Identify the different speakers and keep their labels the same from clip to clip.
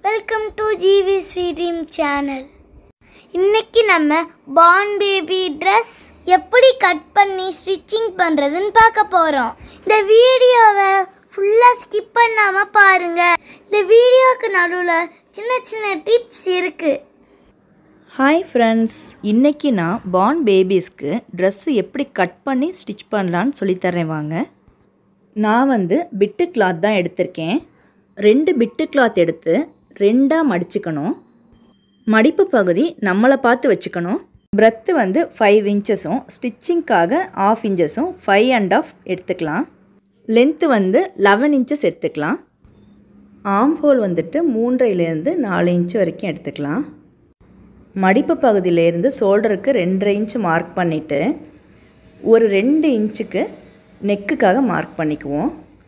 Speaker 1: welcome to GV sweet dream channel இன்னைக்கு நம்ம born baby dress எப்படி கட் பண்ணி ஸ்டிச்சிங் பண்ணுறதுன்னு பார்க்க போகிறோம் இந்த வீடியோவை ஃபுல்லாக ஸ்கிப் பண்ணாமல் பாருங்கள் இந்த வீடியோவுக்கு நடுவில் சின்ன சின்ன டிப்ஸ் இருக்குது
Speaker 2: ஹாய் ஃப்ரெண்ட்ஸ் இன்னைக்கு நான் பார்ன் பேபிஸ்க்கு ட்ரெஸ்ஸு எப்படி கட் பண்ணி ஸ்டிச் பண்ணலான்னு சொல்லித்தரேன் வாங்க நான் வந்து பிட்டு கிளாத் தான் எடுத்திருக்கேன் ரெண்டு பிட்டு கிளாத் எடுத்து ரெண்டாக மடிச்சுக்கணும் மடிப்பு பகுதி நம்மளை பார்த்து வச்சுக்கணும் பிரெத்து வந்து ஃபைவ் இன்ச்சஸும் ஸ்டிச்சிங்க்காக ஆஃப் இன்ச்சஸும் ஃபைவ் அண்ட் ஆஃப் எடுத்துக்கலாம் லென்த்து வந்து லெவன் இன்ச்சஸ் எடுத்துக்கலாம் ஆம் ஹோல் வந்துட்டு மூன்றையிலேருந்து நாலு இன்ச்சு வரைக்கும் எடுத்துக்கலாம் மடிப்பு பகுதியிலேருந்து ஷோல்டருக்கு ரெண்டரை இன்ச்சு மார்க் பண்ணிவிட்டு ஒரு ரெண்டு இன்ச்சுக்கு நெக்குக்காக மார்க் பண்ணிக்குவோம்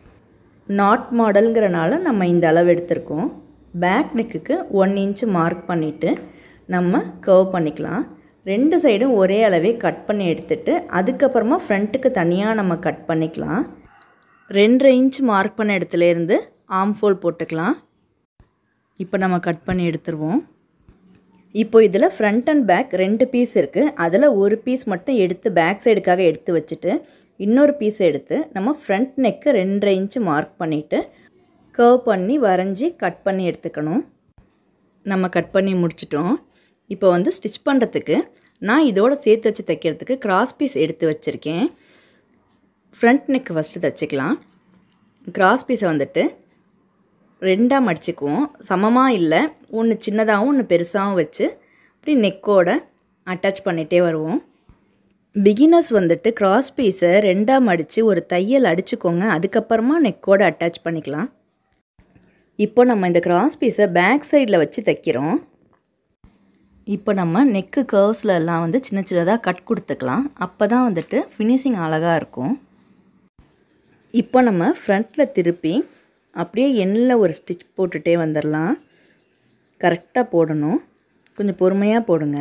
Speaker 2: நாட் மாடலுங்கிறனால நம்ம இந்த அளவு எடுத்திருக்கோம் பேக் நெக்குக்கு ஒன் இன்ச்சு மார்க் பண்ணிவிட்டு நம்ம கர்வ் பண்ணிக்கலாம் ரெண்டு சைடும் ஒரே அளவே கட் பண்ணி எடுத்துட்டு அதுக்கப்புறமா ஃப்ரண்ட்டுக்கு தனியாக நம்ம கட் பண்ணிக்கலாம் ரெண்டரை இன்ச் மார்க் பண்ண இடத்துலேருந்து ஆம் ஃபோல் போட்டுக்கலாம் இப்போ நம்ம கட் பண்ணி எடுத்துருவோம் இப்போ இதில் ஃப்ரண்ட் அண்ட் பேக் ரெண்டு பீஸ் இருக்குது அதில் ஒரு பீஸ் மட்டும் எடுத்து பேக் சைடுக்காக எடுத்து வச்சுட்டு இன்னொரு பீஸ் எடுத்து நம்ம ஃப்ரண்ட் நெக்கு ரெண்டரை இன்ச்சு மார்க் பண்ணிவிட்டு கர்வ் பண்ணி வரைஞ்சி கட் பண்ணி எடுத்துக்கணும் நம்ம கட் பண்ணி முடிச்சிட்டோம் இப்போ வந்து ஸ்டிச் பண்ணுறதுக்கு நான் இதோட சேர்த்து வச்சு தைக்கிறதுக்கு கிராஸ் பீஸ் எடுத்து வச்சுருக்கேன் ஃப்ரண்ட் நெக் ஃபஸ்ட்டு தைச்சிக்கலாம் கிராஸ் பீஸை வந்துட்டு ரெண்டாக மடிச்சுக்குவோம் சமமாக இல்லை ஒன்று சின்னதாகவும் ஒன்று பெருசாகவும் வச்சு அப்படி நெக்கோட அட்டாச் பண்ணிகிட்டே வருவோம் பிகினர்ஸ் வந்துட்டு கிராஸ் பீஸை ரெண்டாக மடித்து ஒரு தையல் அடிச்சுக்கோங்க அதுக்கப்புறமா நெக்கோட அட்டாச் பண்ணிக்கலாம் இப்போ நம்ம இந்த கிராஸ் பீஸை பேக் சைடில் வச்சு தைக்கிறோம் இப்போ நம்ம நெக்கு கர்வ்ஸில் எல்லாம் வந்து சின்ன சின்னதாக கட் கொடுத்துக்கலாம் அப்போ தான் வந்துட்டு ஃபினிஷிங் அழகாக இருக்கும் இப்போ நம்ம ஃப்ரண்ட்டில் திருப்பி அப்படியே எண்ணில் ஒரு ஸ்டிச் போட்டுகிட்டே வந்துடலாம் கரெக்டாக போடணும் கொஞ்சம் பொறுமையாக போடுங்க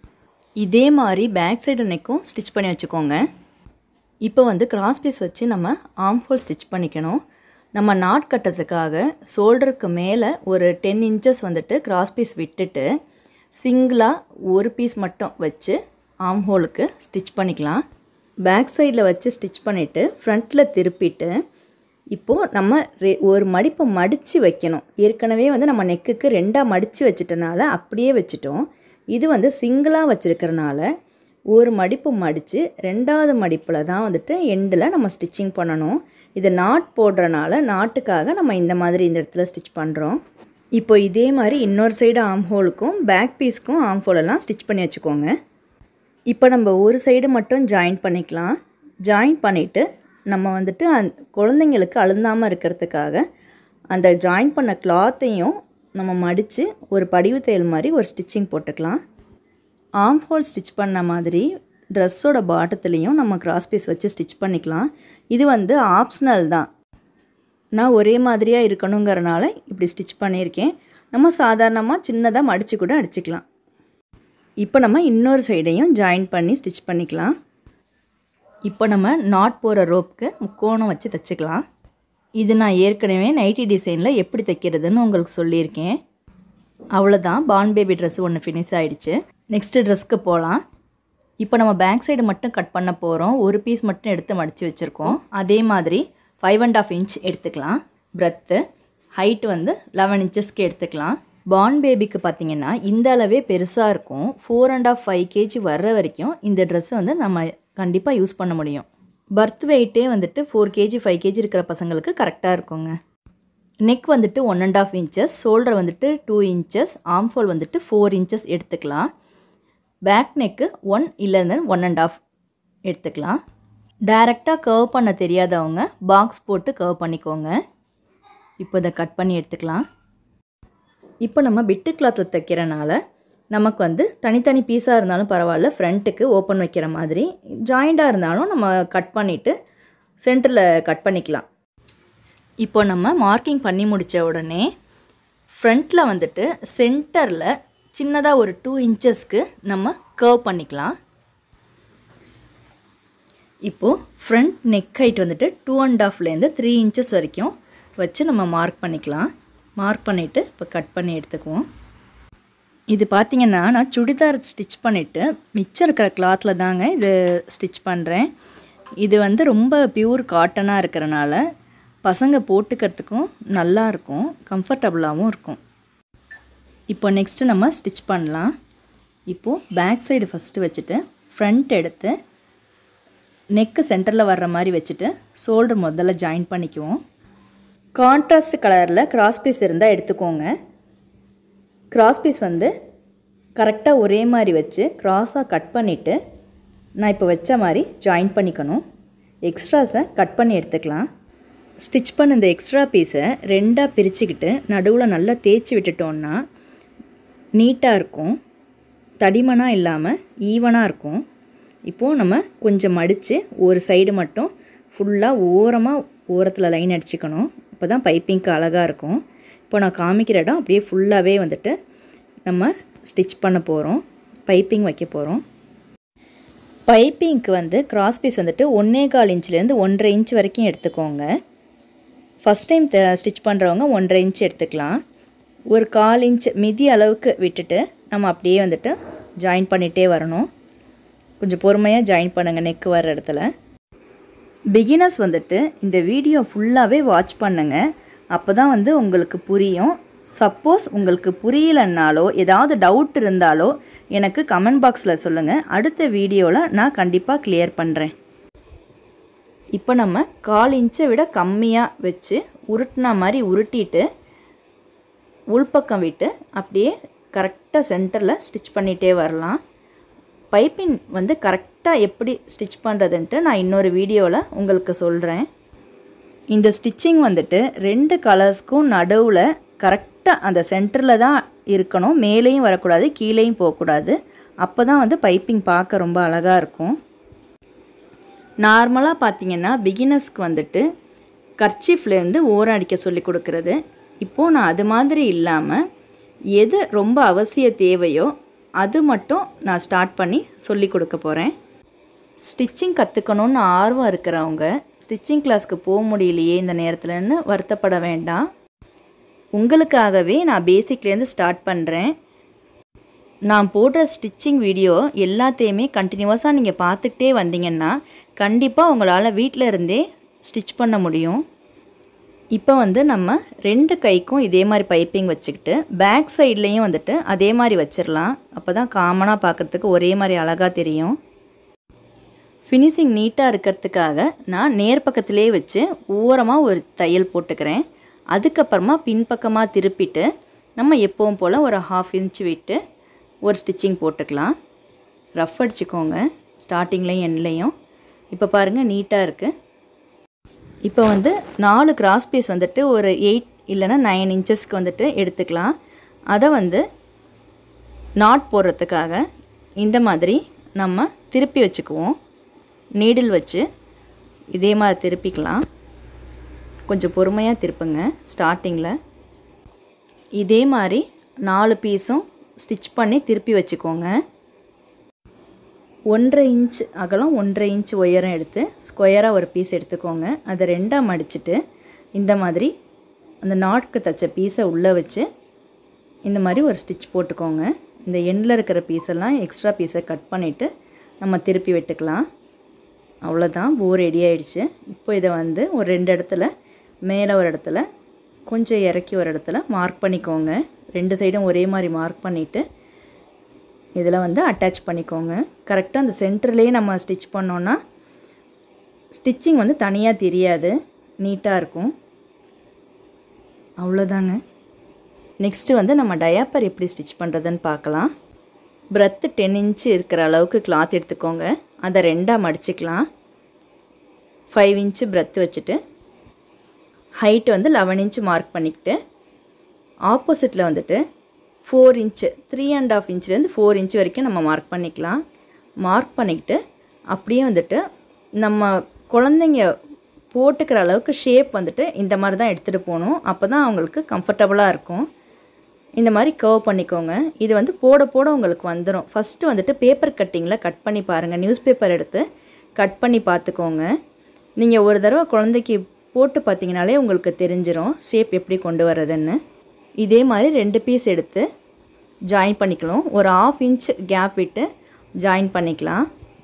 Speaker 2: இதே மாதிரி பேக் சைடு நெக்கும் ஸ்டிச் பண்ணி வச்சுக்கோங்க இப்போ வந்து கிராஸ் பீஸ் வச்சு நம்ம ஆம் ஹோல் ஸ்டிச் பண்ணிக்கணும் நம்ம நாட் கட்டுறதுக்காக ஷோல்டருக்கு மேலே ஒரு டென் இன்ச்சஸ் வந்துட்டு கிராஸ் பீஸ் விட்டுட்டு சிங்கிளாக ஒரு பீஸ் மட்டும் வச்சு ஆம் ஹோலுக்கு ஸ்டிச் பண்ணிக்கலாம் பேக் சைடில் வச்சு ஸ்டிச் பண்ணிவிட்டு ஃப்ரண்ட்டில் திருப்பிட்டு இப்போது நம்ம ரெ ஒரு மடிப்பை மடித்து வைக்கணும் ஏற்கனவே வந்து நம்ம நெக்குக்கு ரெண்டாக மடித்து வச்சிட்டனால அப்படியே வச்சுட்டோம் இது வந்து சிங்கிளாக வச்சுருக்கறனால ஒரு மடிப்பு மடித்து ரெண்டாவது மடிப்பில் தான் வந்துட்டு எண்டில் நம்ம ஸ்டிச்சிங் பண்ணணும் இது நாட் போடுறனால நாட்டுக்காக நம்ம இந்த மாதிரி இந்த இடத்துல ஸ்டிச் பண்ணுறோம் இப்போ இதே மாதிரி இன்னொரு சைடு ஆம் ஹோலுக்கும் பேக் பீஸ்க்கும் ஆம் ஹோலெல்லாம் ஸ்டிச் பண்ணி வச்சுக்கோங்க இப்போ நம்ம ஒரு சைடு மட்டும் ஜாயின் பண்ணிக்கலாம் ஜாயின் பண்ணிவிட்டு நம்ம வந்துட்டு அந் குழந்தைங்களுக்கு அழுந்தாமல் இருக்கிறதுக்காக அந்த ஜாயின் பண்ண கிளாத்தையும் நம்ம மடித்து ஒரு படிவு தையல் மாதிரி ஒரு ஸ்டிச்சிங் போட்டுக்கலாம் ஆம் ஹோல் ஸ்டிச் பண்ண மாதிரி ட்ரெஸ்ஸோட பாட்டத்துலேயும் நம்ம கிராஸ் பீஸ் வச்சு ஸ்டிச் பண்ணிக்கலாம் இது வந்து ஆப்ஷனல் தான் நான் ஒரே மாதிரியாக இருக்கணுங்கிறனால இப்படி ஸ்டிச் பண்ணியிருக்கேன் நம்ம சாதாரணமாக சின்னதாக மடித்து கூட அடிச்சுக்கலாம் இப்போ நம்ம இன்னொரு சைடையும் ஜாயின் பண்ணி ஸ்டிச் பண்ணிக்கலாம் இப்போ நம்ம நாட் போகிற ரோப்புக்கு முக்கோணம் வச்சு தைச்சிக்கலாம் இது நான் ஏற்கனவே நைட்டி டிசைனில் எப்படி தைக்கிறதுன்னு உங்களுக்கு சொல்லியிருக்கேன் அவ்வளோதான் பான் பேபி ட்ரெஸ் ஒன்று ஃபினிஷ் ஆகிடுச்சு நெக்ஸ்ட்டு ட்ரெஸ்க்கு போகலாம் இப்போ நம்ம பேக் சைடு மட்டும் கட் பண்ண போகிறோம் ஒரு பீஸ் மட்டும் எடுத்து மடித்து வச்சுருக்கோம் அதே மாதிரி ஃபைவ் அண்ட் ஆஃப் இன்ச் எடுத்துக்கலாம் ப்ரெத்து ஹைட் வந்து லெவன் இன்ச்சஸ்க்கு எடுத்துக்கலாம் பான் பேபிக்கு பார்த்தீங்கன்னா இந்த அளவே பெருசாக இருக்கும் four and half five KG வர்ற வரைக்கும் இந்த ட்ரெஸ் வந்து நம்ம கண்டிப்பாக யூஸ் பண்ண முடியும் பர்த் வெயிட்டே வந்துட்டு ஃபோர் கேஜி ஃபைவ் கேஜி இருக்கிற பசங்களுக்கு கரெக்டாக இருக்குங்க நெக் வந்துட்டு one and half inches shoulder வந்துட்டு டூ இன்ச்சஸ் ஆம் ஃபோல் வந்துட்டு ஃபோர் இன்ச்சஸ் எடுத்துக்கலாம் பேக் நெக்கு ஒன் இல்லைன்னு ஒன் அண்ட் ஆஃப் எடுத்துக்கலாம் டைரெக்டாக கர்வ் பண்ண தெரியாதவங்க பாக்ஸ் போட்டு கர்வ் பண்ணிக்கோங்க இப்போ இதை கட் பண்ணி எடுத்துக்கலாம் இப்போ நம்ம பிட்டு கிளாத்தில் தைக்கிறனால நமக்கு வந்து தனித்தனி பீஸாக இருந்தாலும் பரவாயில்ல ஃப்ரண்ட்டுக்கு ஓப்பன் வைக்கிற மாதிரி ஜாயிண்டாக இருந்தாலும் நம்ம கட் பண்ணிவிட்டு சென்டரில் கட் பண்ணிக்கலாம் இப்போ நம்ம மார்க்கிங் பண்ணி முடித்த உடனே ஃப்ரண்ட்டில் வந்துட்டு சென்டரில் சின்னதாக ஒரு டூ இன்ச்சஸ்க்கு நம்ம கர்வ் பண்ணிக்கலாம் இப்போது ஃப்ரண்ட் நெக் ஹைட் வந்துட்டு டூ அண்ட் ஆஃப்லேருந்து த்ரீ இன்ச்சஸ் வரைக்கும் வச்சு நம்ம மார்க் பண்ணிக்கலாம் மார்க் பண்ணிவிட்டு இப்போ கட் பண்ணி எடுத்துக்குவோம் இது பார்த்தீங்கன்னா நான் சுடிதார் ஸ்டிச் பண்ணிவிட்டு மிச்சம் இருக்கிற கிளாத்தில் தாங்க இது ஸ்டிச் பண்ணுறேன் இது வந்து ரொம்ப பியூர் காட்டனாக இருக்கிறனால பசங்க போட்டுக்கிறதுக்கும் நல்லா இருக்கும் கம்ஃபர்டபுளாகவும் இருக்கும் இப்போ நெக்ஸ்ட்டு நம்ம ஸ்டிச் பண்ணலாம் இப்போது பேக் சைடு ஃபஸ்ட்டு வச்சுட்டு ஃப்ரண்ட் எடுத்து நெக்கு சென்டரில் வர்ற மாதிரி வச்சுட்டு ஷோல்டர் முதல்ல ஜாயின் பண்ணிக்குவோம் கான்ட்ராஸ்ட் கலரில் கிராஸ் பீஸ் இருந்தால் எடுத்துக்கோங்க கிராஸ் பீஸ் வந்து கரெக்டாக ஒரே மாதிரி வச்சு க்ராஸாக கட் பண்ணிவிட்டு நான் இப்போ வச்ச மாதிரி ஜாயின் பண்ணிக்கணும் எக்ஸ்ட்ராஸை கட் பண்ணி எடுத்துக்கலாம் ஸ்டிச் பண்ண இந்த எக்ஸ்ட்ரா பீஸை ரெண்டாக பிரிச்சுக்கிட்டு நடுவில் நல்லா தேய்ச்சி விட்டுட்டோன்னா நீட்டாக இருக்கும் தடிமனாக இல்லாமல் ஈவனாக இருக்கும் இப்போது நம்ம கொஞ்சம் மடித்து ஒரு சைடு மட்டும் ஃபுல்லாக ஓரமாக ஓரத்தில் லைன் அடிச்சுக்கணும் அப்போ தான் பைப்பிங்க்கு அழகாக இருக்கும் இப்போ நான் காமிக்கிற இடம் அப்படியே ஃபுல்லாகவே வந்துட்டு நம்ம ஸ்டிச் பண்ண போகிறோம் பைப்பிங் வைக்க போகிறோம் பைப்பிங்க்கு வந்து கிராஸ் பீஸ் வந்துட்டு ஒன்றே கால் இன்ச்லேருந்து ஒன்றரை இன்ச் வரைக்கும் எடுத்துக்கோங்க ஃபஸ்ட் டைம் ஸ்டிச் பண்ணுறவங்க ஒன்றரை இன்ச் எடுத்துக்கலாம் ஒரு கால் இன்ச் மிதி அளவுக்கு விட்டுட்டு நம்ம அப்படியே வந்துட்டு ஜாயின் பண்ணிகிட்டே வரணும் கொஞ்சம் பொறுமையாக ஜாயின் பண்ணுங்கள் நெக்கு வர இடத்துல பிகினர்ஸ் வந்துட்டு இந்த வீடியோ ஃபுல்லாகவே வாட்ச் பண்ணுங்கள் அப்போ தான் வந்து உங்களுக்கு புரியும் சப்போஸ் உங்களுக்கு புரியலைன்னாலோ ஏதாவது டவுட் இருந்தாலோ எனக்கு கமெண்ட் பாக்ஸில் சொல்லுங்கள் அடுத்த வீடியோவில் நான் கண்டிப்பாக கிளியர் பண்ணுறேன் இப்போ நம்ம கால் இன்ச்சை விட கம்மியாக வச்சு உருட்டின மாதிரி உருட்டிட்டு உள்பக்கம் விட்டு அப்படியே கரெக்டாக சென்டரில் ஸ்டிச் பண்ணிகிட்டே வரலாம் பைப்பிங் வந்து கரெக்டாக எப்படி ஸ்டிச் பண்ணுறதுன்ட்டு நான் இன்னொரு வீடியோவில் உங்களுக்கு சொல்கிறேன் இந்த ஸ்டிச்சிங் வந்துட்டு ரெண்டு கலர்ஸ்க்கும் நடுவில் கரெக்டாக அந்த சென்டரில் தான் இருக்கணும் மேலேயும் வரக்கூடாது கீழேயும் போகக்கூடாது அப்போ தான் வந்து பைப்பிங் பார்க்க ரொம்ப அழகாக இருக்கும் நார்மலாக பார்த்தீங்கன்னா பிகினர்ஸ்க்கு வந்துட்டு கர்ச்சீஃப்லேருந்து ஓரம் அடிக்க சொல்லி கொடுக்குறது இப்போது நான் அது மாதிரி இல்லாமல் எது ரொம்ப அவசிய தேவையோ அது மட்டும் நான் ஸ்டார்ட் பண்ணி சொல்லி கொடுக்க போகிறேன் ஸ்டிச்சிங் கற்றுக்கணுன்னு ஆர்வம் இருக்கிறவங்க ஸ்டிச்சிங் கிளாஸ்க்கு போக முடியலையே இந்த நேரத்தில்னு வருத்தப்பட வேண்டாம் உங்களுக்காகவே நான் பேசிக்லேருந்து ஸ்டார்ட் பண்ணுறேன் நான் போடுற ஸ்டிச்சிங் வீடியோ எல்லாத்தையுமே கண்டினியூஸாக நீங்கள் பார்த்துக்கிட்டே வந்தீங்கன்னா கண்டிப்பாக உங்களால் வீட்டில் இருந்தே ஸ்டிச் பண்ண முடியும் இப்போ வந்து நம்ம ரெண்டு கைக்கும் இதே மாதிரி பைப்பிங் வச்சுக்கிட்டு பேக் சைட்லேயும் வந்துட்டு அதே மாதிரி வச்சிடலாம் அப்போ தான் காமனாக பார்க்குறதுக்கு ஒரே மாதிரி அழகாக தெரியும் ஃபினிஷிங் நீட்டாக இருக்கிறதுக்காக நான் நேர் பக்கத்திலே வச்சு ஓரமாக ஒரு தையல் போட்டுக்கிறேன் அதுக்கப்புறமா பின்பக்கமாக திருப்பிட்டு நம்ம எப்பவும் போல் ஒரு ஹாஃப் இன்ச் விட்டு ஒரு ஸ்டிச்சிங் போட்டுக்கலாம் ரஃப் அடிச்சுக்கோங்க ஸ்டார்டிங்லேயும் எண்ட்லேயும் இப்போ பாருங்கள் நீட்டாக இருக்குது இப்போ வந்து நாலு கிராஸ் பீஸ் வந்துட்டு ஒரு எயிட் இல்லைன்னா நைன் இன்ச்சஸ்க்கு வந்துட்டு எடுத்துக்கலாம் அதை வந்து நாட் போடுறதுக்காக இந்த மாதிரி நம்ம திருப்பி வச்சுக்குவோம் நீடில் வச்சு இதே மாதிரி திருப்பிக்கலாம் கொஞ்சம் பொறுமையாக திருப்புங்க ஸ்டார்டிங்கில் இதே மாதிரி நாலு பீஸும் ஸ்டிச் பண்ணி திருப்பி வச்சுக்கோங்க ஒன்றரை இன்ச் அகலம் ஒன்றரை இன்ச் உயரம் எடுத்து ஸ்கொயராக ஒரு பீஸ் எடுத்துக்கோங்க அதை ரெண்டாக மடிச்சுட்டு இந்த மாதிரி அந்த நாட்க்கு தச்ச பீஸை உள்ளே வச்சு இந்த மாதிரி ஒரு ஸ்டிச் போட்டுக்கோங்க இந்த எண்டில் இருக்கிற பீஸெல்லாம் எக்ஸ்ட்ரா பீஸை கட் பண்ணிவிட்டு நம்ம திருப்பி வெட்டுக்கலாம் அவ்வளோதான் போ ரெடி ஆயிடுச்சு இப்போ இதை வந்து ஒரு ரெண்டு இடத்துல மேலே ஒரு இடத்துல கொஞ்சம் இறக்கி ஒரு இடத்துல மார்க் பண்ணிக்கோங்க ரெண்டு சைடும் ஒரே மாதிரி மார்க் பண்ணிவிட்டு இதில் வந்து அட்டாச் பண்ணிக்கோங்க கரெக்டாக அந்த சென்டர்லேயே நம்ம ஸ்டிச் பண்ணோன்னா ஸ்டிச்சிங் வந்து தனியாக தெரியாது நீட்டாக இருக்கும் அவ்வளோதாங்க நெக்ஸ்ட்டு வந்து நம்ம டயாப்பர் எப்படி ஸ்டிச் பண்ணுறதுன்னு பார்க்கலாம் பிரெத்து டென் இன்ச்சு இருக்கிற அளவுக்கு கிளாத் எடுத்துக்கோங்க அதை ரெண்டாக மடிச்சுக்கலாம் ஃபைவ் இன்ச்சு பிரெத் வச்சுட்டு ஹைட்டு வந்து லெவன் இன்ச்சு மார்க் பண்ணிக்கிட்டு ஆப்போசிட்டில் வந்துட்டு four inch three and half இன்ச்லேருந்து ஃபோர் இன்ச் வரைக்கும் நம்ம மார்க் பண்ணிக்கலாம் மார்க் பண்ணிக்கிட்டு அப்படியே வந்துட்டு நம்ம குழந்தைங்க போட்டுக்கிற அளவுக்கு ஷேப் வந்துட்டு இந்த மாதிரி தான் எடுத்துகிட்டு போகணும் அப்போ தான் அவங்களுக்கு கம்ஃபர்டபுளாக இருக்கும் இந்த மாதிரி கர்வ் பண்ணிக்கோங்க இது வந்து போட போட உங்களுக்கு வந்துடும் ஃபஸ்ட்டு வந்துட்டு பேப்பர் கட்டிங்கில் கட் பண்ணி பாருங்கள் நியூஸ் பேப்பர் எடுத்து கட் பண்ணி பார்த்துக்கோங்க நீங்கள் ஒரு தடவை குழந்தைக்கு போட்டு பார்த்தீங்கனாலே உங்களுக்கு தெரிஞ்சிரும் ஷேப் எப்படி கொண்டு வர்றதுன்னு இதே மாதிரி ரெண்டு பீஸ் எடுத்து ஜாயின் பண்ணிக்கலாம் ஒரு ஆஃப் இன்ச் கேப் விட்டு ஜாயின் பண்ணிக்கலாம்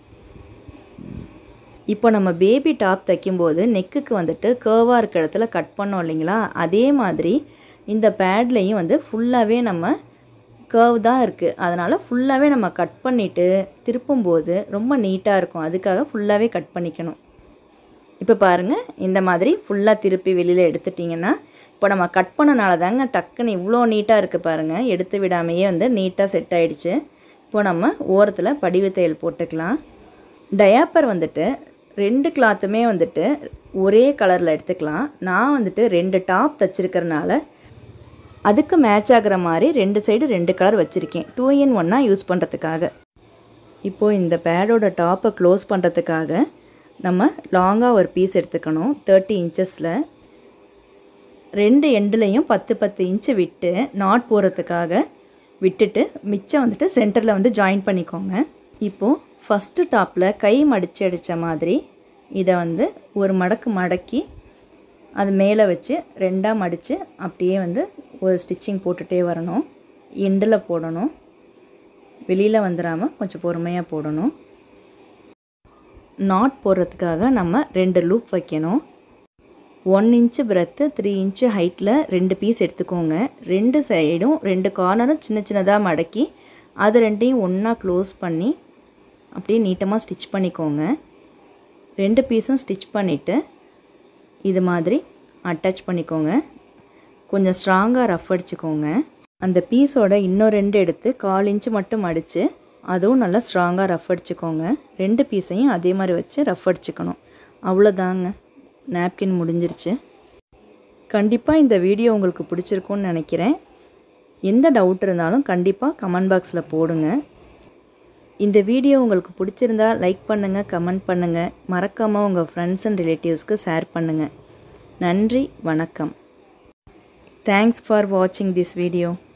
Speaker 2: இப்போ நம்ம பேபி டாப் தைக்கும்போது நெக்குக்கு வந்துட்டு கேர்வாக இருக்கிற இடத்துல கட் பண்ணோம் இல்லைங்களா அதே மாதிரி இந்த பேட்லேயும் வந்து ஃபுல்லாகவே நம்ம கேர்வ் தான் இருக்குது அதனால் ஃபுல்லாகவே நம்ம கட் பண்ணிவிட்டு திருப்பும்போது ரொம்ப நீட்டாக இருக்கும் அதுக்காக ஃபுல்லாகவே கட் பண்ணிக்கணும் இப்போ பாருங்கள் இந்த மாதிரி ஃபுல்லாக திருப்பி வெளியில் எடுத்துட்டிங்கன்னா இப்போ நம்ம கட் பண்ணனால தாங்க டக்குன்னு இவ்வளோ நீட்டாக இருக்குது பாருங்கள் எடுத்து விடாமையே வந்து நீட்டாக செட் ஆகிடுச்சு இப்போ நம்ம ஓரத்தில் படிவு தையல் போட்டுக்கலாம் டயாப்பர் வந்துட்டு ரெண்டு கிளாத்துமே வந்துட்டு ஒரே கலரில் எடுத்துக்கலாம் நான் வந்துட்டு ரெண்டு டாப் தைச்சிருக்கிறனால அதுக்கு மேட்ச் ஆகிற மாதிரி ரெண்டு சைடு ரெண்டு கலர் வச்சுருக்கேன் டூ இன் ஒன்னாக யூஸ் பண்ணுறதுக்காக இப்போது இந்த பேடோட டாப்பை க்ளோஸ் பண்ணுறதுக்காக நம்ம லாங்காக ஒரு பீஸ் எடுத்துக்கணும் தேர்ட்டி இன்ச்சஸில் ரெண்டு எண்டுலேயும் பத்து பத்து இன்ச்சு விட்டு நாட் போகிறதுக்காக விட்டுட்டு மிச்சம் வந்துட்டு சென்டரில் வந்து ஜாயின் பண்ணிக்கோங்க இப்போது ஃபஸ்ட்டு டாப்பில் கை மடித்து அடித்த மாதிரி இதை வந்து ஒரு மடக்கு மடக்கி அது மேலே வச்சு ரெண்டாக மடித்து அப்படியே வந்து ஒரு ஸ்டிச்சிங் போட்டுகிட்டே வரணும் எண்டில் போடணும் வெளியில் வந்துடாமல் கொஞ்சம் பொறுமையாக போடணும் நாட் போடுறதுக்காக நம்ம ரெண்டு லூப் வைக்கணும் one inch breadth three inch ஹைட்டில் ரெண்டு பீஸ் எடுத்துக்கோங்க ரெண்டு சைடும் ரெண்டு கார்னரும் சின்ன சின்னதாக மடக்கி அது ரெண்டையும் ஒன்றா க்ளோஸ் பண்ணி அப்படியே நீட்டமாக ஸ்டிச் பண்ணிக்கோங்க ரெண்டு பீஸும் ஸ்டிச் பண்ணிவிட்டு இது மாதிரி அட்டாச் பண்ணிக்கோங்க கொஞ்சம் ஸ்ட்ராங்காக ரஃப் அடிச்சுக்கோங்க அந்த பீஸோட இன்னும் ரெண்டு எடுத்து கால் இன்ச்சு மட்டும் அடித்து அதுவும் நல்லா ஸ்ட்ராங்காக ரஃப் அடிச்சுக்கோங்க ரெண்டு பீஸையும் அதே மாதிரி வச்சு ரஃப் அடிச்சுக்கணும் அவ்வளோதாங்க நாப்கின் முடிஞ்சிருச்சு கண்டிப்பாக இந்த வீடியோ உங்களுக்கு பிடிச்சிருக்கும்னு நினைக்கிறேன் எந்த டவுட் இருந்தாலும் கண்டிப்பாக கமெண்ட் பாக்ஸில் போடுங்க இந்த வீடியோ உங்களுக்கு பிடிச்சிருந்தா லைக் பண்ணுங்கள் கமெண்ட் பண்ணுங்கள் மறக்காமல் உங்கள் ஃப்ரெண்ட்ஸ் அண்ட் ரிலேட்டிவ்ஸ்க்கு ஷேர் பண்ணுங்கள் நன்றி வணக்கம் தேங்க்ஸ் ஃபார் வாட்சிங் திஸ் வீடியோ